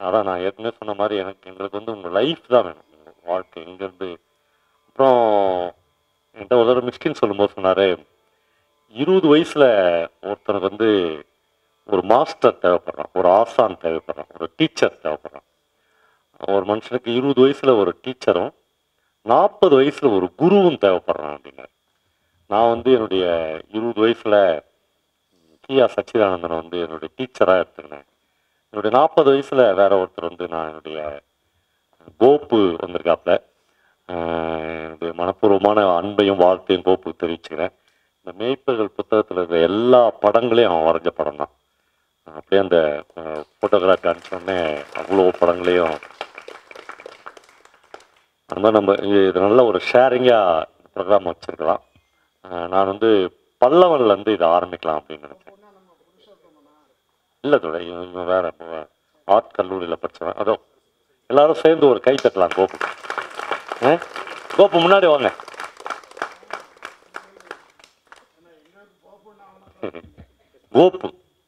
அதான் நான் ஏற்கனவே சொன்ன மாதிரி எனக்கு எங்களுக்கு வந்து உங்கள் லைஃப் தான் வேணும் உங்க வாழ்க்கை இங்கேருந்து அப்புறம் என்கிட்ட ஒரு தடவை மிஸ்கின் சொல்லும்போது சொன்னார் இருபது வயசில் ஒருத்தனுக்கு வந்து ஒரு மாஸ்டர் தேவைப்படுறான் ஒரு ஆசான் தேவைப்படுறான் ஒரு டீச்சர் தேவைப்படுறான் ஒரு மனுஷனுக்கு இருபது வயசில் ஒரு டீச்சரும் நாற்பது வயசில் ஒரு குருவும் தேவைப்படுறான் அப்படின்னாரு நான் வந்து என்னுடைய இருபது வயசில் கியா சச்சிதானந்தனை வந்து என்னுடைய டீச்சராக எடுத்துக்கினேன் என்னுடைய நாற்பது வயசில் வேற ஒருத்தர் வந்து நான் என்னுடைய கோப்பு வந்திருக்காப்புல ஆஹ் என்னுடைய மனப்பூர்வமான அன்பையும் வாழ்த்தையும் கோப்பு தெரிவிச்சுக்கிறேன் இந்த மேய்ப்பர்கள் புத்தகத்தில் இருக்கிற எல்லா படங்களையும் அவன் வரைஞ்ச படம் தான் அப்படியே அந்த ஃபோட்டோகிராஃபி அனுப்பிச்சோடனே அவ்வளோ படங்களையும் அந்த மாதிரி நம்ம இது- இது நல்ல ஒரு ஷேரிங்காக ப்ரோக்ராம் வச்சுருக்கலாம் நான் வந்து பல்லவன்லேருந்து இதை ஆரம்பிக்கலாம் அப்படின்னு நினைச்சேன் இல்லை தோட இவன் இவன் வேற ஆர்ட் கல்லூரியில் படித்தவன் அதோ எல்லாரும் சேர்ந்து ஒரு கை தட்டலாம் கோப்பு ஆ கோப்பு முன்னாடி வாங்க கோப்பு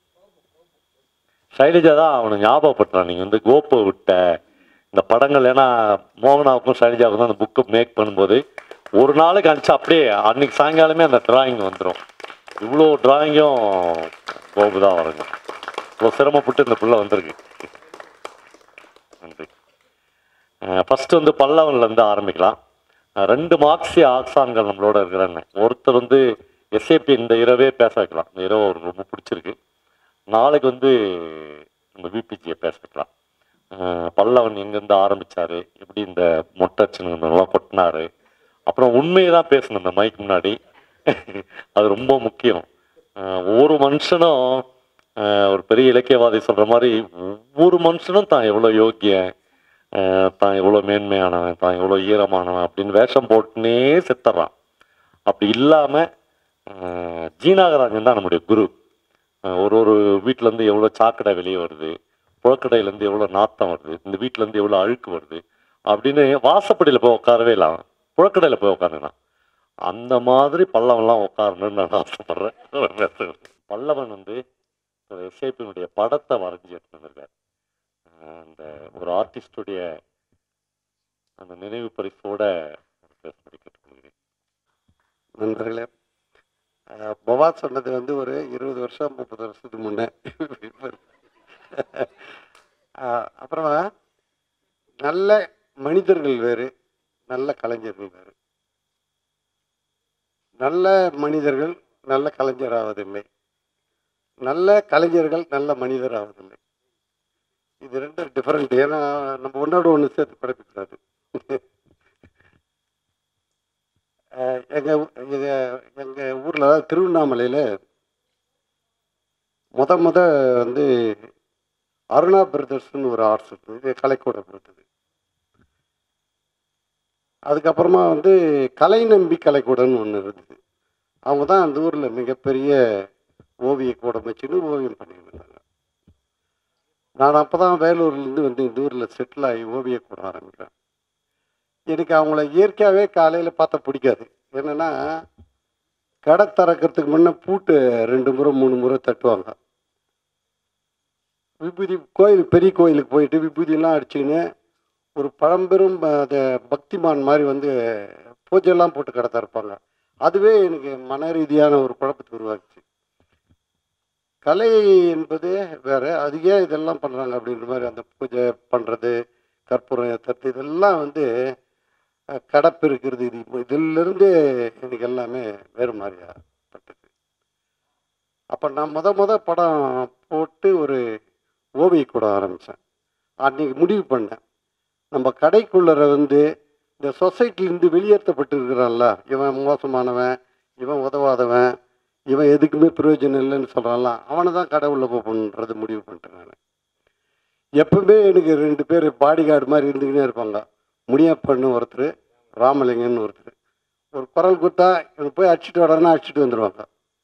சைலஜா தான் அவனை ஞாபகப்படுத்துறான் நீங்கள் வந்து கோப்பை விட்ட இந்த படங்கள் ஏன்னா மோகனாவுக்கும் சைலஜாவுக்கும் தான் அந்த புக்கை மேக் பண்ணும்போது ஒரு நாளுக்கு அனுப்பிச்சு அப்படியே அன்னைக்கு சாயங்காலமே அந்த டிராயிங் வந்துடும் இவ்வளோ டிராயிங்கும் கோபு தான் வருங்க இவ்வளோ சிரமப்பட்டு இந்த புள்ள வந்திருக்கு நன்றி ஃபஸ்ட்டு வந்து பல்லவன்லேருந்து ஆரம்பிக்கலாம் அஹ் ரெண்டு மார்க்ஸி ஆக்சான்கள் நம்மளோட இருக்கிறாங்க ஒருத்தர் வந்து எஸ்ஏபி இந்த இரவே பேச வைக்கலாம் இந்த இரவு அவருக்கு ரொம்ப பிடிச்சிருக்கு நாளைக்கு வந்து நம்ம விபிஜியை பேச வைக்கலாம் அஹ் பல்லவன் எங்கேருந்து ஆரம்பிச்சாரு எப்படி இந்த மொட்டை சின்னங்கள்லாம் கொட்டினாரு அப்புறம் உண்மையை தான் பேசணும் இந்த மைக் முன்னாடி அது ரொம்ப முக்கியம் அஹ் ஒவ்வொரு மனுஷனும் அஹ் ஒரு பெரிய இலக்கியவாதி சொல்ற மாதிரி ஒவ்வொரு மனுஷனும் தான் எவ்வளோ யோக்கியன் அஹ் தான் எவ்வளோ மேன்மையானவன் தான் எவ்வளோ ஈரமானவன் அப்படின்னு வேஷம் போட்டுனே செத்துறான் அப்படி இல்லாமல் ஜீனாகராஜன் தான் நம்முடைய குரு அஹ் ஒரு ஒரு வீட்டிலேருந்து எவ்வளோ சாக்கடை வெளியே வருது புழக்கடையிலேருந்து எவ்வளோ நாத்தம் வருது இந்த வீட்டிலேருந்து எவ்வளோ அழுக்கு வருது அப்படின்னு வாசப்படியில் போய் உட்காரவே இல்லை அவன் புழக்கடையில் போய் உட்காந்துனான் அந்த மாதிரி பல்லவன்லாம் உட்காரணும்னு நான் ஆசைப்பட்றேன் பல்லவன் வந்து எஸ்ஐபியினுடைய படத்தை வரைஞ்சி எடுத்து வந்திருக்காரு அஹ் அந்த ஒரு ஆர்டிஸ்டுடைய அந்த நினைவு பரிசோட பேசும்படி கேட்டுக்கொள்கிறேன் நண்பர்களே அஹ், பவா சொன்னது வந்து ஒரு இருபது வருஷம் முப்பது வருஷத்துக்கு முன்னே அஹ், அப்புறமா நல்ல மனிதர்கள் வேறு நல்ல கலைஞர்கள் வேறு நல்ல மனிதர்கள் நல்ல கலைஞர் ஆவதில்லை நல்ல கலைஞர்கள் நல்ல மனிதர் ஆவதில்லை இது ரெண்டும் டிஃப்ரெண்ட் ஏன்னா நம்ம ஒன்றோட ஒன்று சேர்த்து குழப்பிக்கூடாது அஹ் எங்க ஊ- இது எங்க ஊர்ல திருவண்ணாமலையில முத முத வந்து அருணா பிரதர்ஸ்னு ஒரு ஆர்ட்ஸ் இருந்தது இது கலைக்கூடம் இருந்தது அதுக்கப்புறமா வந்து கலை நம்பி கலைக்கூடம்னு ஒன்று இருந்தது அவங்க தான் அந்த ஊரில் மிகப்பெரிய ஓவிய கூடம் வச்சுன்னு ஓவியம் பண்ணிட்டு இருந்தாங்க நான் அப்போ தான் வேலூர்லேருந்து வந்து இந்த ஊரில் செட்டில் ஆகி ஓவிய கூடம் ஆரம்பிக்கிறேன் எனக்கு அவங்கள இயற்கையாகவே காலையில் பார்த்தா பிடிக்காது என்னென்னா கடை திறக்கிறதுக்கு முன்னே பூட்டு ரெண்டு முறை மூணு முறை தட்டுவாங்க விபூதி கோயில் பெரிய கோயிலுக்கு போயிட்டு விபூதியெல்லாம் அடிச்சுக்கின்னு ஒரு பழம்பெரும் அது பக்திமான் மாதிரி வந்து பூஜையெல்லாம் போட்டு கடை திறப்பாங்க அதுவே எனக்கு மன ரீதியான ஒரு குழப்பத்தை உருவாக்குச்சு கலை என்பது வேற அது ஏன் இதெல்லாம் பண்ணுறாங்க அப்படின்ற மாதிரி அந்த பூஜை பண்ணுறது கற்பூரம் ஏற்றுறது இதெல்லாம் வந்து அஹ், கடப்பு இருக்கிறது இது இப்போ இதிலிருந்து எனக்கு எல்லாமே வேறு மாதிரியா பட்டது அப்போ நான் முத முத படம் போட்டு ஒரு ஓவிய கூட ஆரம்பித்தேன் அன்னைக்கு முடிவு பண்ணேன் நம்ம கடைக்குள்ளர வந்து இந்த சொசைட்டிலேருந்து வெளியேற்றப்பட்டு இருக்கிறான்ல இவன் மோசமானவன் இவன் உதவாதவன் இவன் எதுக்குமே பிரயோஜனம் இல்லைன்னு சொல்கிறான்ல அவனை தான் கடை உள்ள போகணுன்றது முடிவு பண்ணிட்டேன் நான் எப்பவுமே எனக்கு ரெண்டு பேர் பாடி கார்டு மாதிரி இருந்துக்கினே இருப்பாங்க முனியப்பன்னு ஒருத்தர் ராமலிங்கன்னு ஒருத்தர் ஒரு குரல் கொடுத்தா இவன் போய் அடிச்சுட்டு வரனா அடிச்சுட்டு வந்துடுவாங்க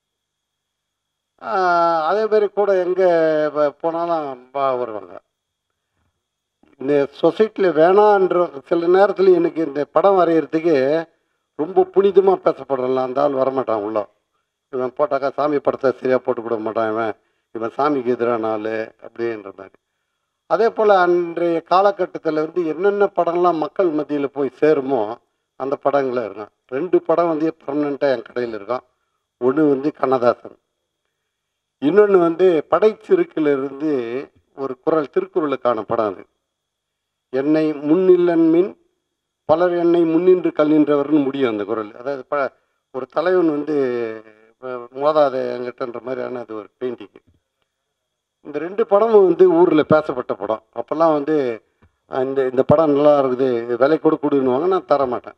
ஆஹ் அதே மாதிரி கூட எங்கே போனாலும் பா வருவாங்க இந்த சொசைட்டியில் வேணான்ற சில நேரத்தில் எனக்கு இந்த படம் வரைகிறதுக்கு ரொம்ப புனிதமாக பேசப்படுறலாம் அந்த ஆள் வரமாட்டான் உள்ள இவன் போட்டாக்கா சாமி படத்தை சரியாக போட்டு விட மாட்டான் இவன் இவன் சாமிக்கு எதிரான ஆள் அப்படின்ற மாதிரி அதே போல் அன்றைய காலகட்டத்தில் வந்து என்னென்ன படம்லாம் மக்கள் மத்தியில் போய் சேருமோ அந்த படங்களும் இருக்கும் ரெண்டு படம் வந்து பர்மனெண்ட்டாக என் கடையில் இருக்கும் ஒன்று வந்து கண்ணதாசன் இன்னொன்று வந்து படைச்சிருக்கிலிருந்து ஒரு குரல் திருக்குறளுக்கான படம் அது என்னை முன்னில்லன் மின் பலர் என்னை முன்னின்று கல்நின்றவர்னு முடியும் அந்த குரல் அதாவது ப ஒரு தலைவன் வந்து அஹ், மோதாத என்கிட்டன்ற மாதிரியான அது ஒரு பெயிண்டிங் இந்த ரெண்டு படமும் வந்து ஊரில் பேசப்பட்ட படம் அப்போல்லாம் வந்து அஹ், இந்த இந்த படம் நல்லா இருக்குது விலை கொடு கொடுன்னுவாங்க நான் தர மாட்டேன்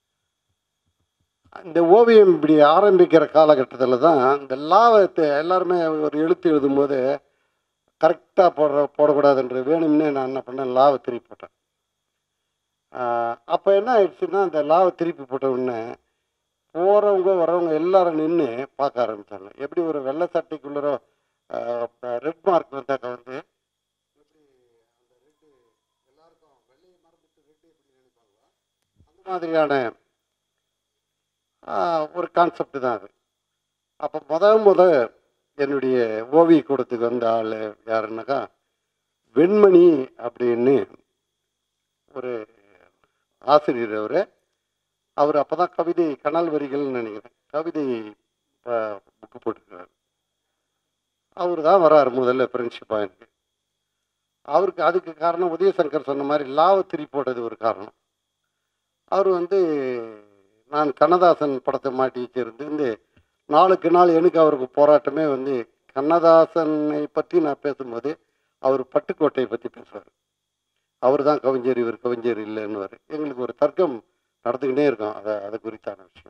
இந்த ஓவியம் இப்படி ஆரம்பிக்கிற காலகட்டத்தில் தான் இந்த லாவத்தை எல்லாருமே ஒரு எழுத்து எழுதும்போது கரெக்டாக போடுற போடக்கூடாதுன்ற வேணும்னே நான் என்ன பண்ணேன் லாவை திருப்பி போட்டேன் அப்போ என்ன ஆயிடுச்சுன்னா அந்த லாவை திருப்பி போட்ட உடனே போகிறவங்க வரவங்க எல்லாரும் நின்று பார்க்க ஆரம்பித்தாங்க எப்படி ஒரு வெள்ளை சட்டைக்குள்ளே ரெட் மார்க் வந்தாக்க வந்து அந்த மாதிரியான ஆஹ், ஒரு கான்செப்ட் தான் அது அப்போ முத முத என்னுடைய ஓவிய கூடத்துக்கு வந்த ஆள் யாருன்னாக்கா வெண்மணி அப்படின்னு ஒரு ஆசிரியர் அவர் அவர் அப்போ தான் கவிதை கனல் வரிகள்னு நினைக்கிறேன் கவிதை புக்கு போட்டிருக்கிறார் அவர் தான் வராரு முதல்ல ஃப்ரெண்ட்ஷிப்பாக எனக்கு அவருக்கு அதுக்கு காரணம் உதயசங்கர் சொன்ன மாதிரி லாவை திரி போட்டது ஒரு காரணம் அவர் வந்து நான் கண்ணதாசன் படத்தை மாட்டி வச்சிருந்து இந்த நாளுக்கு நாள் எனக்கு அவருக்கு போராட்டமே வந்து கண்ணதாசனை பற்றி நான் பேசும்போது அவர் பட்டுக்கோட்டையை பற்றி பேசுவார் அவர் தான் கவிஞர் இவர் கவிஞர் இல்லைன்னுவார் எங்களுக்கு ஒரு தர்க்கம் நடந்துக்கிட்டே இருக்கும் அதை அது குறித்தான விஷயம்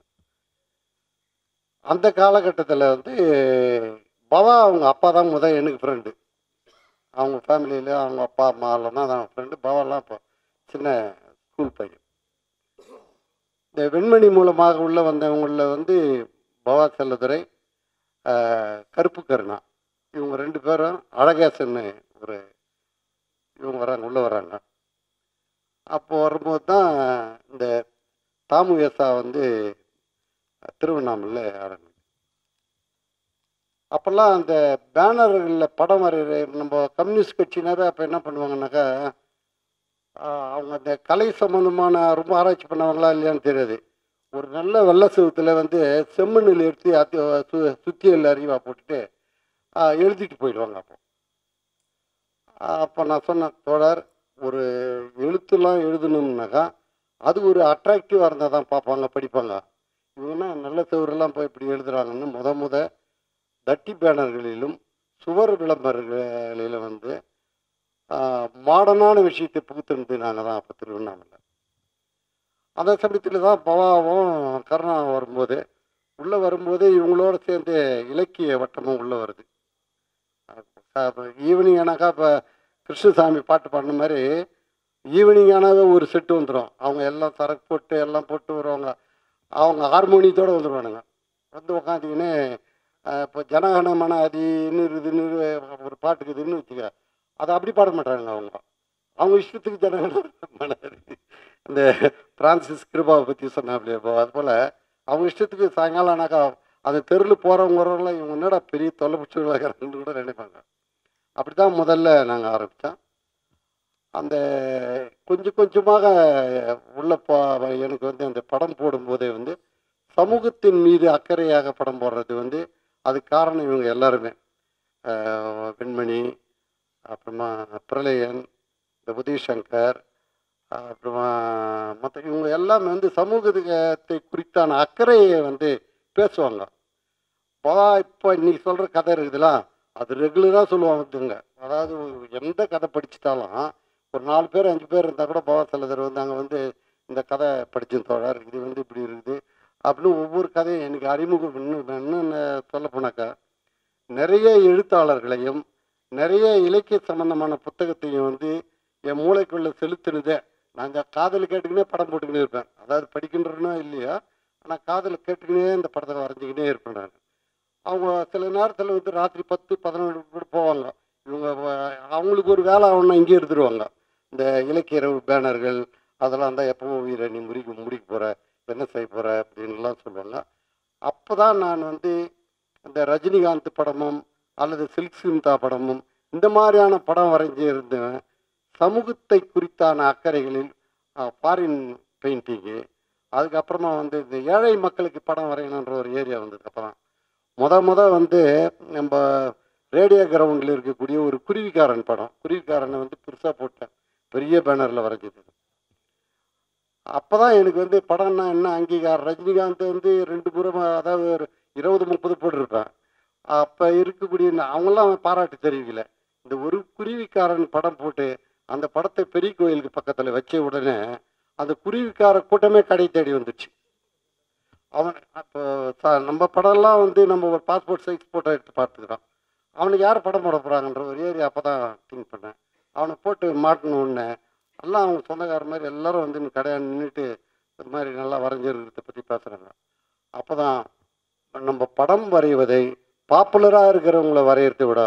அந்த காலகட்டத்தில் வந்து பவா அவங்க அப்பா தான் முதல் எனக்கு ஃப்ரெண்டு அவங்க ஃபேமிலியில் அவங்க அப்பா அம்மாலாம் தான் தான் ஃப்ரெண்டு பவாலாம் இப்போ சின்ன ஸ்கூல் பையன் இந்த வெண்மணி மூலமாக உள்ள வந்தவங்களில் வந்து பவா செல்லதுரை ஆஹ், கருப்பு கருணா இவங்க ரெண்டு பேரும் அழகேசன்னு ஒரு இவங்க வராங்க உள்ளே வராங்க அப்போ வரும்போது தான் இந்த தாமு ஏசா வந்து திருவண்ணாமலை ஆரம்பி அப்போல்லாம் அந்த பேனர்களில் படம் வரைகிற நம்ம கம்யூனிஸ்ட் கட்சினாவே அப்போ என்ன பண்ணுவாங்கன்னாக்கா ஆஹ் அவங்க அந்த கலை சம்மந்தமான ரொம்ப ஆராய்ச்சி பண்ணவங்களா இல்லையான்னு தெரியாது ஒரு நல்ல வெள்ளை செவத்தில் வந்து செம்மண்ணில் எடுத்து அத்தி சு சுத்தியல் அறிவாக போட்டுட்டு ஆஹ் எழுதிட்டு போயிடுவாங்க அப்போ அப்போ நான் சொன்னேன் தோழர் ஒரு எழுத்துலாம் எழுதணும்னாக்கா அது ஒரு அட்ராக்டிவாக இருந்தால் தான் பார்ப்பாங்க படிப்பாங்க இவங்கன்னா நல்ல செவரெல்லாம் போய் இப்படி எழுதுறாங்கன்னு முத முத தட்டி பேனர்களிலும் சுவர் விளம்பரங்களிலும் வந்து மாடர்னான விஷயத்தை புகுத்துனது நாங்கள் தான் அப்போ திருவண்ணாமலை அந்த சமயத்தில் தான் பவாவும் கருணா வரும்போது உள்ளே வரும்போது இவங்களோட சேர்ந்து இலக்கிய வட்டமும் உள்ளே வருது ஈவினிங் ஆனாக்கா இப்போ கிருஷ்ணசாமி பாட்டு பாடின மாதிரி ஈவினிங் ஆனாவே ஒரு செட்டு வந்துடும் அவங்க எல்லாம் சரக்கு போட்டு எல்லாம் போட்டு வருவாங்க அவங்க ஹார்மோனியத்தோடு வந்துடுவானுங்க வந்து உக்காந்துக்கின்னு இப்போ ஜனகணமன அதின்னு இதுன்னு ஒரு பாட்டுக்கு இதுன்னு வச்சுக்க அதை அப்படி பாட மாட்டாங்க அவங்க அவங்க இஷ்டத்துக்கு ஜனகணமன இந்த பிரான்சிஸ் கிருபாவை பற்றி சொன்னாப்லையே இப்போ அது போல் அவங்க இஷ்டத்துக்கு சாயங்காலம் ஆனாக்கா அந்த தெருவில் போகிறவங்க வரவங்களாம் இவங்க என்னடா பெரிய தொல்லை பிடிச்சவங்களாகிறாங்கன்னு கூட நினைப்பாங்க அப்படி தான் முதல்ல நாங்கள் ஆரம்பித்தோம் அந்த கொஞ்சம் கொஞ்சமாக உள்ள போ எனக்கு வந்து அந்த படம் போடும்போதே வந்து சமூகத்தின் மீது அக்கறையாக படம் போடுறது வந்து அது காரணம் இவங்க எல்லாருமே ஆஹ் வெண்மணி அப்புறமா பிரளயன் இந்த உதயசங்கர் அப்புறமா மற்ற இவங்க எல்லாமே வந்து சமூகத்தை குறித்தான அக்கறையை வந்து பேசுவாங்க பா இப்போ இன்னைக்கு சொல்கிற கதை இருக்குதுல அது ரெகுலராக சொல்லுவாங்க வந்துங்க அதாவது எந்த கதை படிச்சுட்டாலும் ஒரு நாலு பேர் அஞ்சு பேர் இருந்தால் கூட பவா செல்லதர் வந்து அங்கே வந்து இந்த கதை படிச்சு தோழர் இது வந்து இப்படி இருக்குது அப்படின்னு ஒவ்வொரு கதையும் எனக்கு அறிமுகம் இன்னும் இன்னும் சொல்ல போனாக்கா நிறைய எழுத்தாளர்களையும் நிறைய இலக்கிய சம்பந்தமான புத்தகத்தையும் வந்து என் மூளைக்குள்ளே செலுத்தினதே நான் இந்த காதல் கேட்டுக்கினே படம் போட்டுக்கினே இருப்பேன் அதாவது படிக்கின்றனோ இல்லையா ஆனால் காதல் கேட்டுக்கினே இந்த படத்தை வரைஞ்சிக்கினே இருப்பேன் நான் அவங்க சில நேரத்தில் வந்து ராத்திரி பத்து பதினொன்று கூட போவாங்க இவங்க வ- அவங்களுக்கு ஒரு வேலை ஆகணும்னா இங்கே இருந்துருவாங்க இந்த இலக்கிய இரவு பேனர்கள் அதெல்லாம் இருந்தால் எப்பவும் வீர நீ முடிக்க முடிக்க போகிற என்ன செய்ய போகிற அப்படின்லாம் சொல்லுவாங்க அப்போ தான் நான் வந்து இந்த ரஜினிகாந்த் படமும் அல்லது சில்க் சிம்தா படமும் இந்த மாதிரியான படம் வரைஞ்சி இருந்தேன் சமூகத்தை குறித்தான அக்கறைகளில் ஃபாரின் பெயிண்டிங்கு அதுக்கப்புறமா வந்து இந்த ஏழை மக்களுக்கு படம் வரையணுன்ற ஒரு ஏரியா வந்தது அப்புறம் முத முத வந்து நம்ம ரேடியோ கிரவுண்டில் இருக்கக்கூடிய ஒரு குருவிக்காரன் படம் குருவிக்காரனை வந்து பெருசாக போட்டேன் பெரிய பேனரில் வரைஞ்சது அப்போ தான் எனக்கு வந்து படம்னா என்ன அங்கீகாரம் ரஜினிகாந்த் வந்து ரெண்டு புறம் அதாவது ஒரு இருபது முப்பது போட்டிருப்பேன் அப்போ இருக்கக்கூடிய இந்த- அவங்களாம் பாராட்டு தெரிவிக்கல இந்த ஒரு குருவிக்காரன் படம் போட்டு அந்த படத்தை பெரிய கோயிலுக்கு பக்கத்தில் வச்ச உடனே அந்த குருவிக்கார கூட்டமே கடை தேடி வந்துச்சு அவன் அப்போ ச- நம்ம படம்லாம் வந்து நம்ம ஒரு பாஸ்போர்ட் சைஸ் ஃபோட்டோ எடுத்து பார்த்துக்கிறோம் அவனுக்கு யார் படம் போட போகிறாங்கன்ற ஒரு ஏரியா அப்போ தான் திங்க் பண்ணேன் அவனை போட்டு மாட்டின உடனே எல்லாம் அவங்க சொந்தக்கார மாதிரி எல்லாரும் வந்து நீ கடையாக நின்றுட்டு இது மாதிரி நல்லா வரைஞ்சிருக்கிறத பற்றி பேசுகிறாங்க அப்போ தான் நம்ம படம் வரைவதை பாப்புலராக இருக்கிறவங்கள வரையறதை விட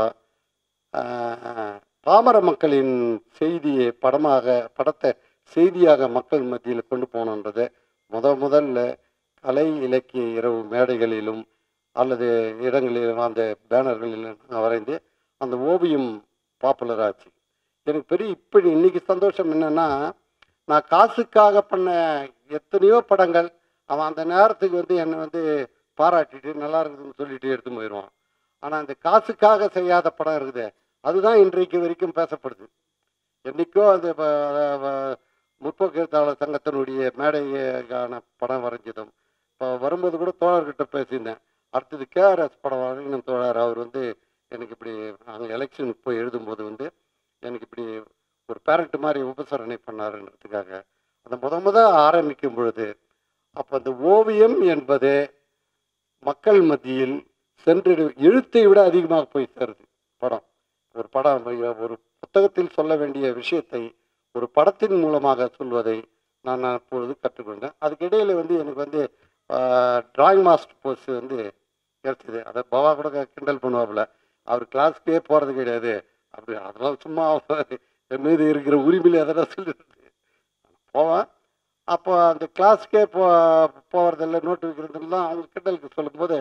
ஆஹ், பாமர மக்களின் செய்தியை படமாக படத்தை செய்தியாக மக்கள் மத்தியில் கொண்டு போகணுன்றதை முத முதல்ல கலை இலக்கிய இரவு மேடைகளிலும் அல்லது இடங்களிலும் அந்த பேனர்களிலும் நான் வரைந்து அந்த ஓவியம் பாப்புலர் ஆச்சு எனக்கு பெரிய இப்படி இன்னைக்கு சந்தோஷம் என்னன்னா நான் காசுக்காக பண்ண எத்தனையோ படங்கள் அவன் அந்த நேரத்துக்கு வந்து என்னை வந்து பாராட்டிட்டு நல்லா இருக்குதுன்னு சொல்லிட்டு எடுத்து போயிடுவான் ஆனால் அந்த காசுக்காக செய்யாத படம் இருக்குது அதுதான் இன்றைக்கு வரைக்கும் பேசப்படுது என்னைக்கோ அந்த ப- வ- முற்போக்கு எழுத்தாளர் சங்கத்தினுடைய மேடைக்கான படம் வரைஞ்சதும் இப்போ வரும்போது கூட தோழர்கிட்ட பேசியிருந்தேன் அடுத்தது கேஆர்எஸ் படம் வரையணும் தோழர் அவர் வந்து எனக்கு இப்படி அங்கே எலெக்ஷனுக்கு போய் எழுதும்போது வந்து எனக்கு இப்படி ஒரு பேரண்ட் மாதிரி உபசரணை பண்ணாருன்றதுக்காக அந்த முத முத ஆரம்பிக்கும் பொழுது அப்போ அந்த ஓவியம் என்பது மக்கள் மத்தியில் சென்று எழுத்தை விட அதிகமாக போய் சேருது படம் ஒரு படம் ஒரு புத்தகத்தில் சொல்ல வேண்டிய விஷயத்தை ஒரு படத்தின் மூலமாக சொல்வதை நான் அப்பொழுது கற்றுக்கொண்டேன் அதுக்கு இடையில வந்து எனக்கு வந்து டிராயிங் மாஸ்டர் போஸ் வந்து கிடைச்சது அதை பவா கூட கிண்டல் பண்ணுவாப்புல அவர் கிளாஸ்க்கே போகிறது கிடையாது அப்படி அதெல்லாம் சும்மா என் மீது இருக்கிற உரிமையில் அதெல்லாம் சொல்லிடுது போவேன் அப்போ அந்த கிளாஸ்க்கே போ போகிறதில்ல நோட்டு வைக்கிறதெல்லாம் அவங்க கிண்டலுக்கு சொல்லும்போது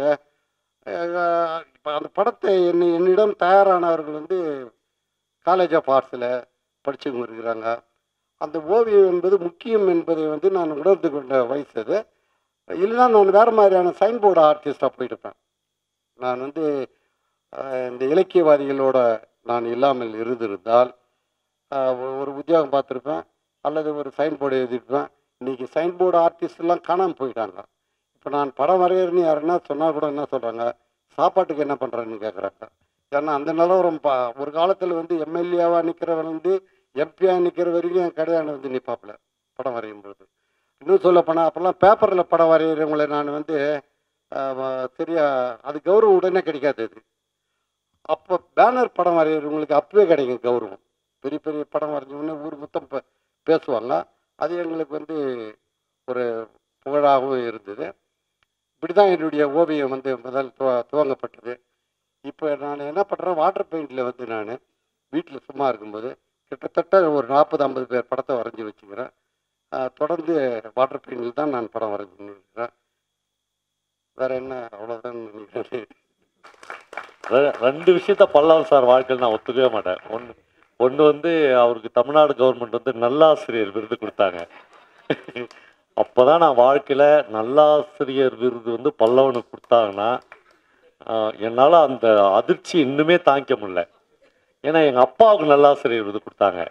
இப்போ அந்த படத்தை என்னை என்னிடம் தயாரானவர்கள் வந்து காலேஜ் ஆஃப் ஆர்ட்ஸில் படித்தவங்க இருக்கிறாங்க அந்த ஓவியம் என்பது முக்கியம் என்பதை வந்து நான் உணர்ந்து கொண்ட வயசு அது இல்லைன்னா நான் வேறு மாதிரியான சைன் போர்டு ஆர்டிஸ்டாக போயிருப்பேன் நான் வந்து அஹ், இந்த இலக்கியவாதிகளோட நான் இல்லாமல் இருந்திருந்தால் அஹ், ஒ- ஒரு உத்தியோகம் பார்த்துருப்பேன் அல்லது ஒரு சைன் போர்டு எழுதியிருப்பேன் இன்றைக்கி சைன் போர்டு ஆர்டிஸ்ட்லாம் காணாமல் போயிட்டாங்க இப்போ நான் படம் வரையறேன்னு யாருன்னா சொன்னால் கூட என்ன சொல்கிறாங்க சாப்பாட்டுக்கு என்ன பண்ணுறேன்னு கேட்குறாங்க ஏன்னா அந்த நிலவரம் பா ஒரு காலத்தில் வந்து எம்எல்ஏவாக நிற்கிறவன் வந்து எம்பியாக நிற்கிற வரைக்கும் என் கடையான வந்து நிற்பாப்புல படம் வரையும் பொழுது இன்னும் சொல்ல போனால் அப்போல்லாம் பேப்பரில் படம் வரைகிறவங்களை நான் வந்து ஆஹ், வ- சரியா அது கௌரவம் உடனே கிடைக்காது அது அப்போ பேனர் படம் வரைகிறவங்களுக்கு அப்பவே கிடைக்கும் கௌரவம் பெரிய பெரிய படம் வரைஞ்ச உடனே ஊர் மொத்தம் பே- பேசுவாங்க அது எங்களுக்கு வந்து ஒரு புகழாகவும் இருந்தது இப்படி தான் என்னுடைய ஓவியம் வந்து முதல் துவ துவங்கப்பட்டது இப்போ நான் என்ன பண்ணுறேன் வாட்டர் பெயிண்டில் வந்து நான் வீட்டில் சும்மா இருக்கும்போது கிட்டத்தட்ட ஒரு நாற்பது ஐம்பது பேர் படத்தை வரைஞ்சி வச்சுக்கிறேன் ஆஹ் தொடர்ந்து வாட்டர் பெயிண்டில் தான் நான் படம் வரைஞ்சின்னு இருக்கிறேன் வேற என்ன அவ்வளோதான் நினைக்கிறேன் ரெ- ரெண்டு விஷயத்த பல்லாவன் சார் வாழ்க்கையில் நான் ஒத்துக்கவே மாட்டேன் ஒன்று ஒன்று வந்து அவருக்கு தமிழ்நாடு கவர்மெண்ட் வந்து நல்லாசிரியர் விருது கொடுத்தாங்க அப்போ தான் நான் வாழ்க்கையில் நல்லாசிரியர் விருது வந்து பல்லவனுக்கு கொடுத்தாங்கன்னா என்னால் அந்த அதிர்ச்சி இன்னுமே தாங்கிக்க முடியல ஏன்னா எங்கள் அப்பாவுக்கு நல்லாசிரியர் விருது கொடுத்தாங்க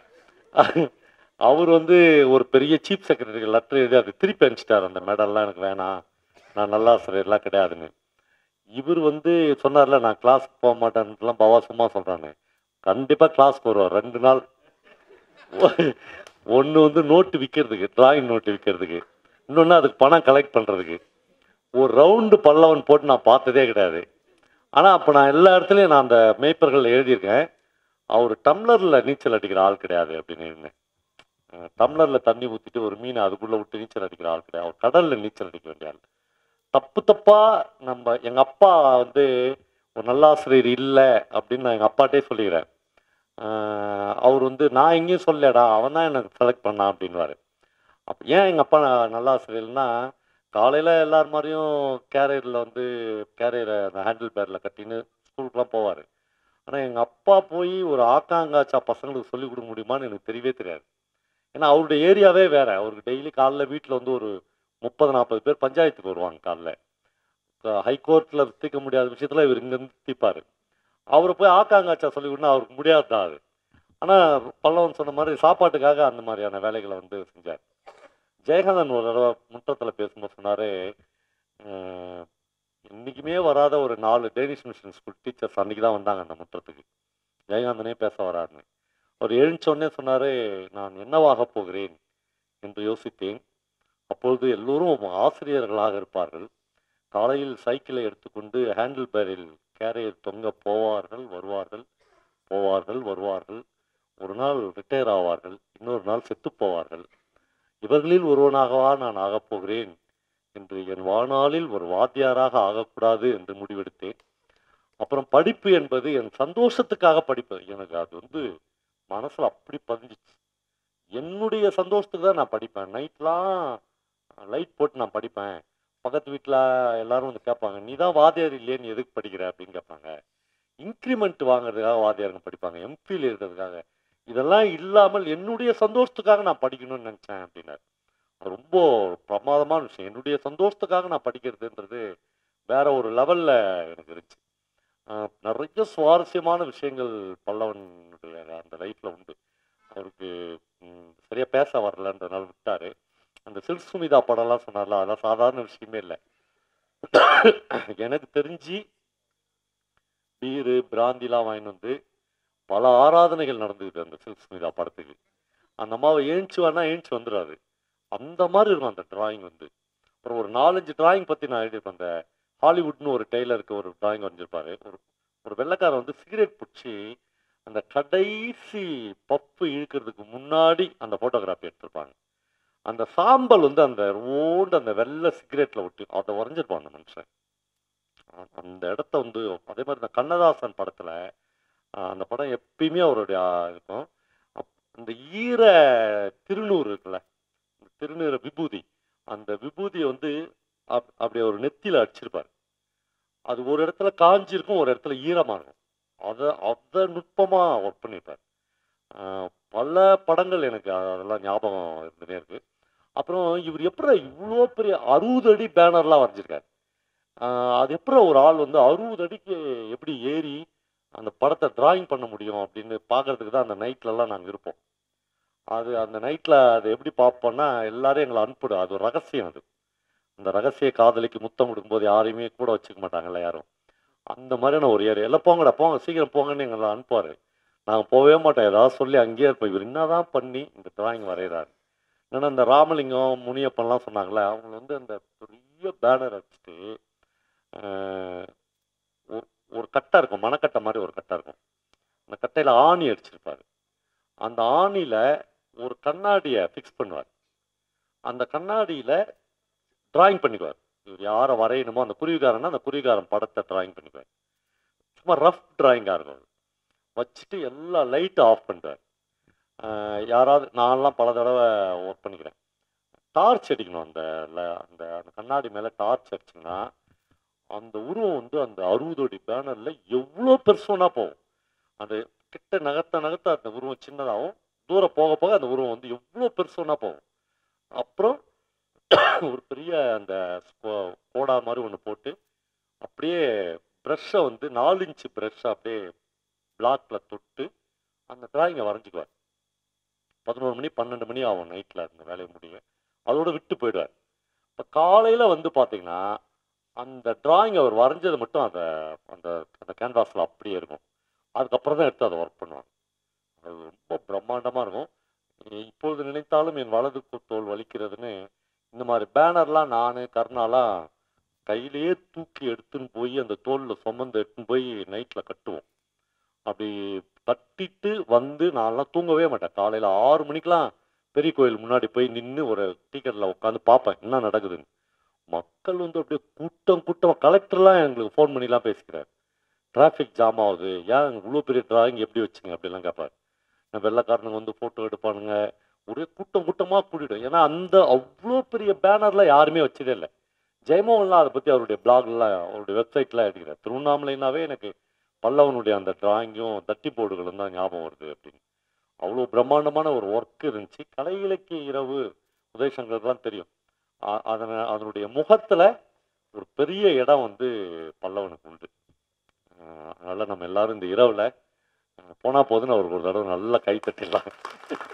அவர் வந்து ஒரு பெரிய சீஃப் செக்ரட்டரி லெட்டர் எழுதி அது திருப்பி அனுப்பிச்சிட்டார் அந்த மெடல்லாம் எனக்கு வேணாம் நான் நல்லாசிரியர்லாம் கிடையாதுன்னு இவர் வந்து சொன்னார்ல நான் கிளாஸ்க்கு போக மாட்டேன்ட்டுலாம் பவா சும்மா சொல்கிறானு கண்டிப்பாக கிளாஸ்க்கு வருவார் ரெண்டு நாள் ஒன்று வந்து நோட்டு விற்கிறதுக்கு டிராயிங் நோட்டு விற்கிறதுக்கு இன்னொன்று அதுக்கு பணம் கலெக்ட் பண்ணுறதுக்கு ஒரு ரவுண்டு பல்லவன் போட்டு நான் பார்த்ததே கிடையாது ஆனால் அப்போ நான் எல்லா இடத்துலையும் நான் அந்த மேய்ப்பர்கள் எழுதியிருக்கேன் அவர் டம்ளரில் நீச்சல் அடிக்கிற ஆள் கிடையாது அப்படின்னு இருந்தேன் டம்ளரில் தண்ணி ஊற்றிட்டு ஒரு மீனை அதுக்குள்ளே விட்டு நீச்சல் அடிக்கிற ஆள் கிடையாது அவர் கடலில் நீச்சல் அடிக்க வேண்டிய ஆள் தப்பு தப்பா நம்ம எங்க அப்பா வந்து ஒரு நல்லாசிரியர் இல்லை அப்படின்னு நான் எங்க அப்பாட்டே சொல்லிக்கிறேன் ஆஹ் அவர் வந்து நான் எங்கேயும் சொல்லலடா அவன் தான் எனக்கு செலக்ட் பண்ணான் அப்படின்வாரு அப்போ ஏன் எங்கள் அப்பா ந- நல்லாசிரியர்னா காலையில் எல்லார் மாதிரியும் கேரியரில் வந்து கேரியரை அந்த ஹேண்டில் பேரில் கட்டின்னு ஸ்கூலுக்குலாம் போவார் ஆனால் எங்கள் அப்பா போய் ஒரு ஆக்காங்காச்சா பசங்களுக்கு சொல்லிக் கொடுக்க முடியுமான்னு எனக்கு தெரியவே தெரியாது ஏன்னா அவருடைய ஏரியாவே வேற அவருக்கு டெய்லி காலைல வீட்டில் வந்து ஒரு முப்பது நாற்பது பேர் பஞ்சாயத்துக்கு வருவாங்க காலைல ஹைகோர்ட்டில் தீர்க்க முடியாத விஷயத்தில் இவர் இங்கேருந்து தீர்ப்பார் அவரை போய் ஆக்காங்காச்சா சொல்லி கொடுனா அவருக்கு முடியாது தான் அது ஆனால் பல்லவன் சொன்ன மாதிரி சாப்பாட்டுக்காக அந்த மாதிரியான வேலைகளை வந்து செஞ்சார் ஜெயகாந்தன் ஒரு தடவை முற்றத்தில் பேசும்போது சொன்னார் இன்றைக்குமே வராத ஒரு நாலு டேனிஷ் மிஷன் ஸ்கூல் டீச்சர்ஸ் அன்றைக்கி தான் வந்தாங்க அந்த முற்றத்துக்கு ஜெயகாந்தனே பேச வராருன்னு அவர் எழுந்தோடனே சொன்னார் நான் என்னவாக போகிறேன் என்று யோசித்தேன் அப்பொழுது எல்லோரும் ஆசிரியர்களாக இருப்பார்கள் காலையில் சைக்கிளை எடுத்துக்கொண்டு ஹேண்டில் பேரில் கேரியர் தொங்க போவார்கள் வருவார்கள் போவார்கள் வருவார்கள் ஒரு நாள் ரிட்டையர் ஆவார்கள் இன்னொரு நாள் செத்து போவார்கள் இவர்களில் ஒருவனாகவா நான் ஆகப் போகிறேன் என்று என் வாழ்நாளில் ஒரு வாத்தியாராக ஆகக்கூடாது என்று முடிவெடுத்தேன் அப்புறம் படிப்பு என்பது என் சந்தோஷத்துக்காக படிப்பது எனக்கு அது வந்து மனசுல அப்படி பதிஞ்சிச்சு என்னுடைய சந்தோஷத்துக்கு தான் நான் படிப்பேன் நைட்லாம் லைட் போட்டு நான் படிப்பேன் பக்கத்து வீட்டில் எல்லாரும் வந்து கேட்பாங்க நீ தான் வாத்தியார் இல்லையே நீ எதுக்கு படிக்கிற அப்படின்னு கேட்பாங்க இன்க்ரிமெண்ட் வாங்குறதுக்காக வாத்தியாருங்க படிப்பாங்க எம்பியில் இருக்கிறதுக்காக இதெல்லாம் இல்லாமல் என்னுடைய சந்தோஷத்துக்காக நான் படிக்கணும்னு நினச்சேன் அப்படின்னாரு அது ரொம்ப பிரமாதமான விஷயம் என்னுடைய சந்தோஷத்துக்காக நான் படிக்கிறதுன்றது வேற ஒரு லெவலில் எனக்கு இருந்துச்சு ஆஹ் நிறைய சுவாரஸ்யமான விஷயங்கள் பல்லவனுடைய அந்த லைஃப்பில் உண்டு அவருக்கு ம், சரியா பேச வரலன்றதுனால விட்டாரு அந்த சில்சுமிதா படம்லாம் சொன்னார்ல அதெல்லாம் சாதாரண விஷயமே இல்லை எனக்கு தெரிஞ்சு பீரு பிராந்திலாம் வாங்கிட்டு வந்து பல ஆராதனைகள் நடந்துக்குது அந்த சில்சுமிதா படத்துக்கு அந்த அம்மாவை ஏஞ்சி வேணா ஏஞ்சி வந்துடாது அந்த மாதிரி இருக்கும் அந்த டிராயிங் வந்து அப்புறம் ஒரு நாலஞ்சு டிராயிங் பற்றி நான் எழுதியிருப்பேன் அந்த ஹாலிவுட்னு ஒரு டெய்லருக்கு ஒரு டிராயிங் வரைஞ்சிருப்பாரு ஒரு ஒரு வெள்ளைக்காரன் வந்து சிகரெட் பிடிச்சி அந்த கடைசி பப்பு இழுக்கிறதுக்கு முன்னாடி அந்த ஃபோட்டோகிராஃபி எடுத்திருப்பாங்க அந்த சாம்பல் வந்து அந்த ஓண்டு அந்த வெள்ளை சிகரெட்டில் ஒட்டி அதை வரைஞ்சிருப்பான் அந்த மனுஷன் அ- அந்த இடத்த வந்து அதே மாதிரி இந்த கண்ணதாசன் படத்தில் அந்த படம் எப்பயுமே அவருடைய ஆ, இருக்கும் அப்- அந்த ஈர திருநூறு இருக்குல்ல இந்த திருநீர விபூதி அந்த விபூதியை வந்து அப்- அப்படியே ஒரு நெத்தியில் அடிச்சிருப்பார் அது ஒரு இடத்துல காஞ்சிருக்கும் ஒரு இடத்துல ஈரமாக இருக்கும் அதை அதை நுட்பமாக ஒர்க் பண்ணியிருப்பார் ஆஹ் பல படங்கள் எனக்கு அதெல்லாம் ஞாபகம் இருந்துட்டே இருக்கு அப்புறம் இவர் எப்படி இவ்வளோ பெரிய அறுபது அடி பேனர்லாம் வரைஞ்சிருக்காரு ஆஹ் அது எப்படி ஒரு ஆள் வந்து அறுபது அடிக்கு எப்படி ஏறி அந்த படத்தை டிராயிங் பண்ண முடியும் அப்படின்னு பார்க்கறதுக்கு தான் அந்த நைட்லலாம் நாங்கள் இருப்போம் அது அந்த நைட்டில் அது எப்படி பார்ப்போம்னா எல்லாரும் எங்களை அனுப்பிடு அது ஒரு ரகசியம் அது அந்த ரகசிய காதலிக்கு முத்தம் கொடுக்கும்போது யாரையுமே கூட வச்சுக்க மாட்டாங்கல்ல யாரும் அந்த மாதிரியான ஒரு ஏரியா எல்லாம் போங்கடா போங்க சீக்கிரம் போங்கன்னு எங்களை அனுப்புவார் நாங்கள் போகவே மாட்டோம் ஏதாவது சொல்லி அங்கேயே இருப்போம் இவர் என்னதான் பண்ணி இந்த டிராயிங் வரைகிறாரு ஏன்னா இந்த ராமலிங்கம் முனியப்பன்லாம் சொன்னாங்களே அவங்க வந்து அந்த பெரிய பேனர் அடிச்சுட்டு ஆஹ், ஒரு- ஒரு கட்டை இருக்கும் மணக்கட்டை மாதிரி ஒரு கட்டை இருக்கும் அந்த கட்டையில் ஆணி அடிச்சிருப்பாரு அந்த ஆணியில் ஒரு கண்ணாடியை ஃபிக்ஸ் பண்ணுவார் அந்த கண்ணாடியில் டிராயிங் பண்ணிக்குவார் இவர் யாரை வரையணுமோ அந்த குருவிகாரன்னா அந்த குருவிகாரன் படத்தை டிராயிங் பண்ணிக்குவார் சும்மா ரஃப் டிராயிங்காக இருக்கும் அது. வச்சுட்டு எல்லா லைட்டும் ஆஃப் பண்ணிட்டார் யாராவது நான்லாம் பல தடவை ஒர்க் பண்ணிக்கிறேன் டார்ச் அடிக்கணும் அந்த ல- அந்த அந்த கண்ணாடி மேலே டார்ச் அடிச்சிங்கன்னா அந்த உருவம் வந்து அந்த அறுபது அடி பேனரில் எவ்வளோ பெருசுனா போகும் அந்த கிட்ட நகர்த்த நகர்த்த அந்த உருவம் சின்னதாகும் தூரம் போக போக அந்த உருவம் வந்து எவ்வளோ பெருசுனா போகும் அப்புறம் ஒரு பெரிய அந்த ஸ்கோ- கோடா மாதிரி ஒன்று போட்டு அப்படியே ப்ரஷ்ஷை வந்து நாலு இன்ச்சு ப்ரஷ்ஷை அப்படியே பிளாக்ல தொட்டு அந்த டிராயிங்கை வரைஞ்சிக்குவார் பதினோரு மணி பன்னெண்டு மணி ஆகும் நைட்டில் அந்த வேலையை முடியும் அதோட விட்டு போயிடுவார் இப்போ காலையில் வந்து பார்த்தீங்கன்னா அந்த டிராயிங் அவர் வரைஞ்சது மட்டும் அந்த அந்த அந்த கேன்வாஸில் அப்படியே இருக்கும் அதுக்கப்புறம் தான் எடுத்து அதை ஒர்க் பண்ணுவாங்க அது ரொம்ப பிரம்மாண்டமாக இருக்கும் இப்பொழுது நினைத்தாலும் என் வலது தோல் வலிக்கிறதுன்னு இந்த மாதிரி பேனர்லாம் நான் கருணாலாம் கையிலேயே தூக்கி எடுத்துன்னு போய் அந்த தோலில் சுமந்து எடுத்துன்னு போய் நைட்டில் கட்டுவோம் அப்படி கட்டிட்டு வந்து நான்லாம் தூங்கவே மாட்டேன் காலையில் ஆறு மணிக்கெலாம் பெரிய கோயில் முன்னாடி போய் நின்று ஒரு டிக்கெட்டில் உட்காந்து பார்ப்பேன் என்ன நடக்குதுன்னு மக்கள் வந்து அப்படியே கூட்டம் கூட்டம் கலெக்டர்லாம் எங்களுக்கு ஃபோன் பண்ணிலாம் பேசிக்கிறார் டிராஃபிக் ஜாம் ஆகுது ஏன் இவ்வளோ பெரிய டிராயிங் எப்படி வச்சுங்க அப்படிலாம் கேட்பார் நான் வெள்ளைக்காரனுங்க வந்து ஃபோட்டோ எடுப்பானுங்க ஒரே கூட்டம் கூட்டமாக கூட்டிடும் ஏன்னா அந்த அவ்வளோ பெரிய பேனர்லாம் யாருமே வச்சதே இல்லை ஜெயமோகன்லாம் அதை பற்றி அவருடைய பிளாக்லாம் அவருடைய வெப்சைட்லாம் எடுக்கிறார் திருவண்ணாமலைனாவே எனக்கு பல்லவனுடைய அந்த டிராயிங்கும் தட்டி போர்டுகளும் தான் ஞாபகம் வருது அப்படின்னு அவ்வளோ பிரம்மாண்டமான ஒரு ஒர்க் இருந்துச்சு கலை இலக்கிய இரவு உதயசங்கர் தான் தெரியும் அ- அதன அதனுடைய முகத்தில் ஒரு பெரிய இடம் வந்து பல்லவனுக்கு உண்டு அஹ் அதனால நம்ம எல்லாரும் இந்த இரவில் போனால் போதுன்னு அவருக்கு ஒரு தடவை நல்லா கை தட்டிடலாம்